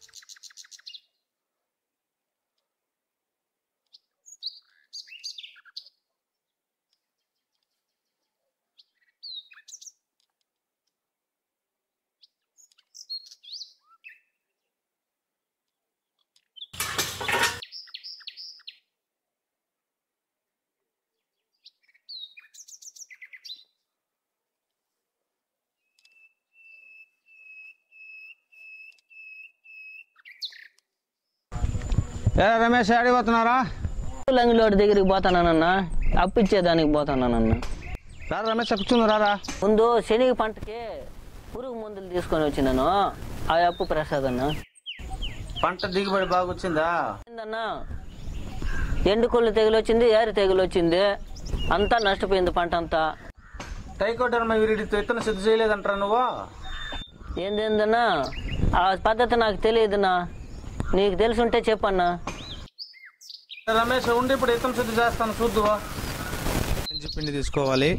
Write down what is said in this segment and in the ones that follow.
ఏ రమేష్ ఆడిపోతున్నారా లంగిలోడి దగ్గరికి పోతానన్నా అప్పు ఇచ్చేదానికి పోతానన్నా రా రమేష్ కూర్చుంది రారా ముందు శనగ పంటకి పురుగు మందులు తీసుకొని వచ్చినాను ఆ అప్పు ప్రసాద్ అన్న పంట దిగుబడి బాగా వచ్చిందా ఏందన్నా ఎండుకొల్లు తెగులు వచ్చింది ఏరి తెగులు వచ్చింది అంతా నష్టపోయింది పంట అంతా టైకోడర్మ విరిడితో ఇతను శుద్ధి చేయలేదంటారా నువ్వు ఏందేందన్నా ఆ పద్ధతి నాకు తెలియదున్నా నీకు తెలిసి ఉంటే చెప్పన్నా రమేష్ ఉండి ఇప్పుడు ఇతను శుద్ధి చేస్తాను చూద్దువా గంజి పిండి తీసుకోవాలి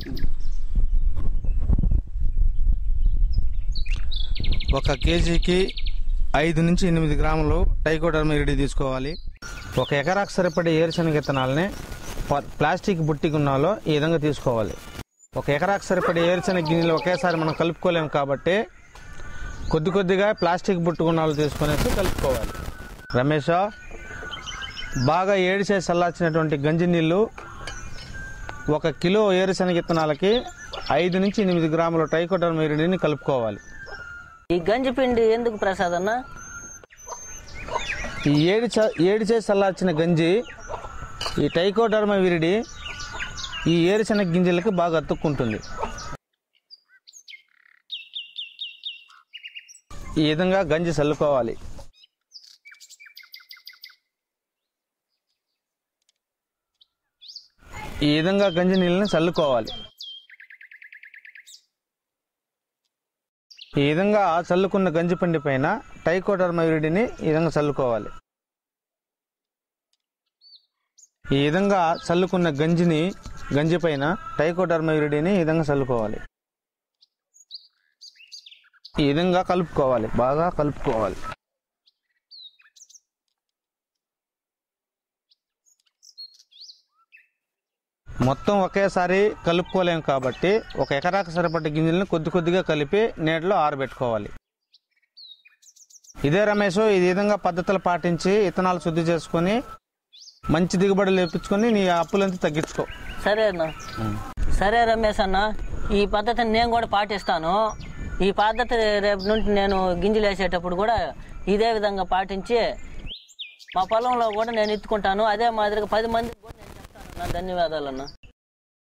ఒక కేజీకి ఐదు నుంచి ఎనిమిది గ్రాములు టైకోడర్మ ఇరిడి తీసుకోవాలి ఒక ఎకరాకు సరిపడే ఏరుశనగ విత్తనాలని ప- ప్లాస్టిక్ బుట్టి గున్నాలో ఈ విధంగా తీసుకోవాలి ఒక ఎకరాకు సరిపడే ఏరుశనగ గిన్నెలు ఒకేసారి మనం కలుపుకోలేము కాబట్టి కొద్ది కొద్దిగా ప్లాస్టిక్ బుట్టు గున్నాలు తీసుకునేసి కలుపుకోవాలి రమేష్ బాగా ఏడిసే చల్లార్చినటువంటి గంజి నీళ్ళు ఒక కిలో ఏరుశనగ విత్తనాలకి ఐదు నుంచి ఎనిమిది గ్రాముల టైకోడర్మ ఇరిడిని కలుపుకోవాలి ఈ గంజి పిండి ఎందుకు ప్రసాద్ అన్న ఈ ఏడి చ- ఏడిచే చల్లార్చిన గంజి ఈ టైకోడర్మ విరిడి ఈ ఏరుశనగ గింజలకి బాగా అతుక్కుంటుంది ఈ విధంగా గంజి చల్లుకోవాలి ఈ విధంగా గంజి నీళ్ళని చల్లుకోవాలి ఈ విధంగా చల్లుకున్న గంజి పండి పైన టైకోడర్మ విరిడిని ఈ విధంగా చల్లుకోవాలి ఈ విధంగా చల్లుకున్న గంజిని గంజి పైన టైకోడర్మ విరిడిని ఈ విధంగా చల్లుకోవాలి ఈ విధంగా కలుపుకోవాలి బాగా కలుపుకోవాలి మొత్తం ఒకేసారి కలుపుకోలేం కాబట్టి ఒక ఎకరాకు సరిపడ్డ గింజలను కొద్ది కొద్దిగా కలిపి నీటిలో ఆరబెట్టుకోవాలి ఇదే రమేష్ ఈ విధంగా పద్ధతులు పాటించి ఇత్తనాలు శుద్ధి చేసుకొని మంచి దిగుబడి లేపించుకొని నీ అప్పులంతా తగ్గించుకో సరే అన్న సరే రమేష్ అన్న ఈ పద్ధతిని నేను కూడా పాటిస్తాను ఈ పద్ధతి రేపు నుండి నేను గింజలు వేసేటప్పుడు కూడా ఇదే విధంగా పాటించి మా పొలంలో కూడా నేను ఎత్తుకుంటాను అదే మాదిరిగా పది మందికి కూడా నేను చెప్తాను అన్న ధన్యవాదాలు అన్న